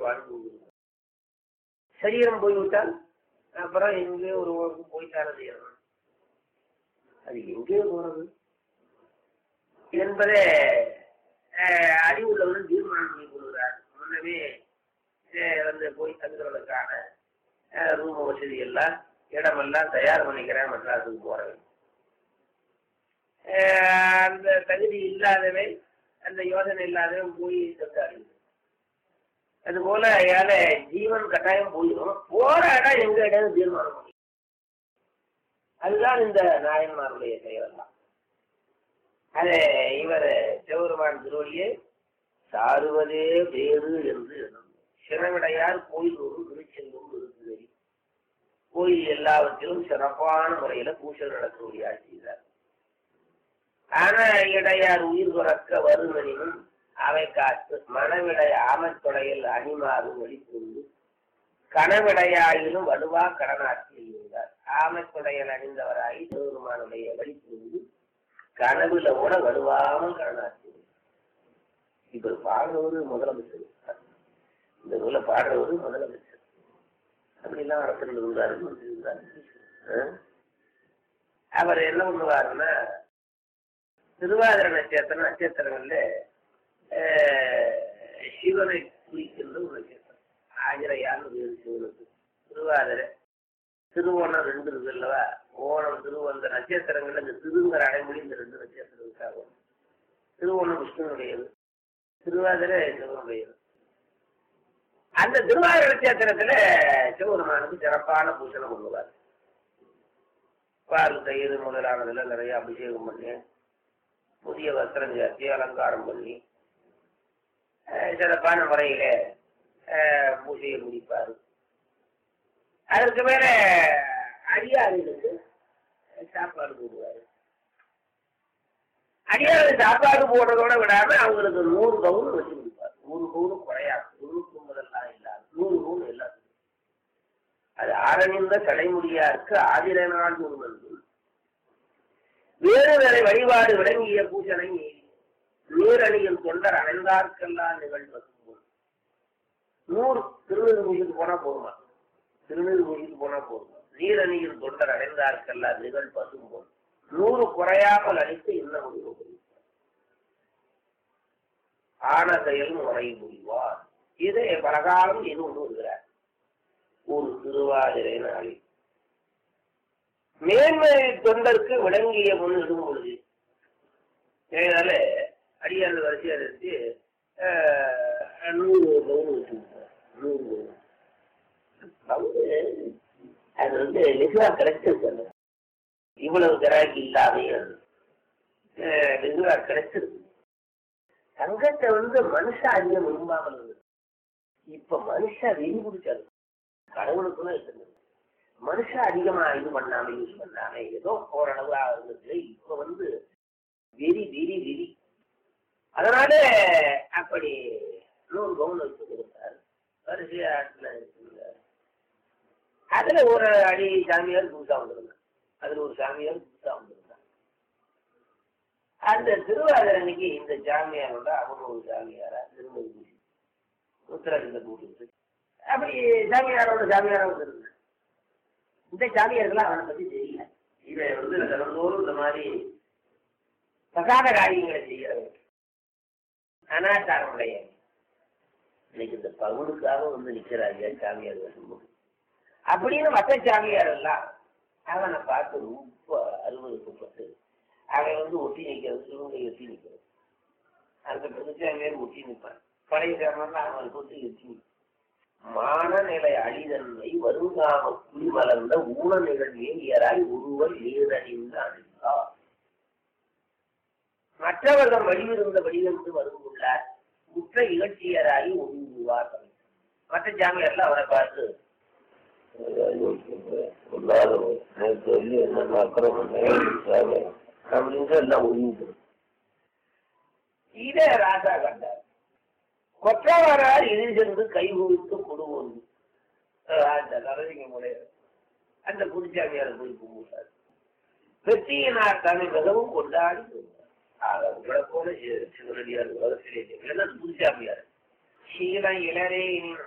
வாழ்ந்து கொண்டிருக்கிறார் சரீரம் போய்விட்டால் அப்புறம் எங்கே ஒரு ஊருக்கு போய்த்தானே செய்யணும் அது எங்கே போறது என்பதை அஹ், அறிவுள்ளவர்கள் தீர்மானம் செய்து கொள்கிறார் முன்னமே அஹ், வந்து போய் தங்குறதுக்கான ரூம் வசதி எல்லாம் இடமெல்லாம் தயார் பண்ணிக்கிறேன் மெட்ராஸுக்கு போறேன் அஹ், அந்த தகுதி இல்லாதவன் அந்த யோசனை இல்லாதவன் போய் தங்காரு அதுபோல ஏழ ஜீவன் கட்டாயம் போயிடும் போற இடம் எங்க இடம் தீர்மானம் பண்ணி அதுதான் இந்த நாயன்மாருடைய செயலெல்லாம் அது இவர் சிவபெருமான் திருவள்ளியே சாருவதே வேறு என்று எண்ணும். சிறவிடையார் கோயில் ஒரு திருச்செங்கும் இருக்குது கோயில் எல்லாவற்றிலும் சிறப்பான முறையில பூசல் நடக்கக்கூடிய செய்தார் ஆனா இடையார் உயிர் துறக்க வருமனினும் அவை காத்து மனவிடை ஆமத்தொடையில் அணிமாறு வெளிக்கொண்டு கனவிடையாயிலும் வலுவா கடனாற்றில் இருந்தார் ஆமத்தொடையில் அணிந்தவராகி சிவபெருமானுடைய வெளிக்கொண்டு கனவுல கூட வலுவாமல் கடனாற்றி இப்ப பாடுறவரு முதலமைச்சர் இந்த நூலை பாடுறவரு முதலமைச்சர் அப்படிலாம் அரசர் இருந்தாரு மந்திரி இருந்தாரு ஆ? அவர் என்ன பண்ணுவாருன்னா திருவாதிர நட்சத்திரம் நட்சத்திரங்கள்ல ஆஹ், சிவனை குறிக்கின்ற ஒரு நட்சத்திரம் ஆஜரையான்னு பேரு சிவனுக்கு திருவாதிரை திருவோணம் ரெண்டு இருக்கு அல்லவா ஓணம் திருவோணம் இந்த நட்சத்திரங்கள்ல இந்த திருங்கிற அடைமொழி இந்த ரெண்டு நட்சத்திரத்துக்காக திருவோணம் விஷ்ணுனுடையது திருவாதிரை சிவனுடையது அந்த திருவாதிரை நட்சத்திரத்துல சிவபெருமானுக்கு சிறப்பான பூசணம் பண்ணுவார் பால் தயிர் முதலானதுல நிறைய அபிஷேகம் பண்ணி புதிய வஸ்திரம் சாத்தி அலங்காரம் பண்ணி அஹ், சிறப்பான முறையில அஹ், பூஜையை முடிப்பார் அதற்கு மேல அடியார்களுக்கு சாப்பாடு போடுவாரு அடியாளுக்கு சாப்பாடு போடுறதோட விடாம அவங்களுக்கு நூறு பவுன் வச்சு கொடுப்பார் நூறு பவுன் குறையாது தொண்ணூத்தி ஒன்பதெல்லாம் இல்லாது நூறு பவுன் எல்லாத்துக்கும் அது ஆரணிந்த தலைமுடியாருக்கு ஆதிர நாள் ஒருவன் வேறு வேறு வழிபாடு விளங்கிய பூசனை நீரணியில் தொண்டர் அடைந்தார்க்கெல்லாம் நிகழ்வது போல் நூறு திருநீர் பூஜைக்கு போனா போதுமா திருநீர் பூஜைக்கு போனா போதுமா நீரணியில் தொண்டர் அடைந்தார்க்கெல்லாம் நிகழ் பசும் போல் நூறு குறையாமல் அளித்து இன்ன முடிவு புரிவார். ஆன செயல் முறை புரிவார் இதை பலகாலம் இது ஒன்று வருகிறார் ஒரு திருவாதிரை நாளில் மேன்மை தொண்டருக்கு விளங்கிய முன் இடும் பொழுது இதனால அடியார் வரிசையா நிறுத்தி ஆஹ், நூறு பவுன் வச்சு கொடுத்தார். நூறு பவுன் பவுன் அது வந்து நிசுவா கிடைச்சிருக்கு இவ்வளவு கிராக்கி இல்லாமையே நிசுவா கிடைச்சிருக்கு தங்கத்தை வந்து மனுஷா அதிகம் விரும்பாமல் இருந்தது இப்ப மனுஷா வெறி பிடிச்சாரு கடவுளுக்குள்ள இருந்தது மனுஷா அதிகமா இது பண்ணாம யூஸ் பண்ணாம ஏதோ ஓரளவு இருந்தது இப்ப வந்து வெறி வெறி வெறி அதனால அப்படி நூறு பவுன் வச்சு கொடுத்தாரு வரிசையா ஆட்டுல இருக்குங்க அதுல ஒரு அடி சாமியார் புதுசா வந்திருந்தாங்க அதுல ஒரு சாமியார் புதுசா வந்திருந்தாங்க அந்த திருவாதிரை அன்னைக்கு இந்த சாமியாரோட அவங்க ஒரு சாமியாரா திருமதி பூசி உத்தரகிந்த கூட்டு அப்படி சாமியாரோட சாமியாரா வந்திருந்தாங்க இந்த சாமியார்கள்லாம் அவனை பத்தி தெரியல இவன் வந்து தினந்தோறும் இந்த மாதிரி பிரசாத காரியங்களை செய்யறவன் அனாச்சாரமுடைய இன்னைக்கு இந்த பகுனுக்காக வந்து நிக்கிறாங்க சாமியார் வரும்போது அப்படின்னு மற்ற சாமியார் எல்லாம் அவனை பார்த்து ரொம்ப அறுவதுக்கப்பட்டு அவன் வந்து ஒட்டி நிற்கிறது இவங்க ஒட்டி நிற்கிறது அந்த புதுச்சாமியார் ஒட்டி நிற்பான் பழைய சாமியார் அவனுக்கு ஒட்டி ஒட்டி நிற்பான் மானநிலை அழிதன்மை வருங்காம குளிமலர்ந்த ஊன நிகழ்வியராய் ஒருவர் ஏதறிந்த அழிந்தார் மற்றவர்கள் வழிவிருந்த வழிவந்து வருந்துள்ளார் குற்ற இகழ்ச்சியராகி ஒதுங்குவார் மற்ற ஜாமியர்ல அவரை பார்த்து அப்படின்னு எல்லாம் ஒதுங்கிட்டு இதே ராஜா கண்டார் கொற்றவரால் இது சென்று கைகுவித்து கொடுவோம் ராஜா நரசிங்க முறையர் அந்த புதுச்சாமியார் போய் கும்பிட்டார் வெற்றியினார் தன்னை மிகவும் கொண்டாடி உங்களை போல சிவனடியார் வளர்ச்சியிலே புதுச்சாமியார் சீலம் இளரே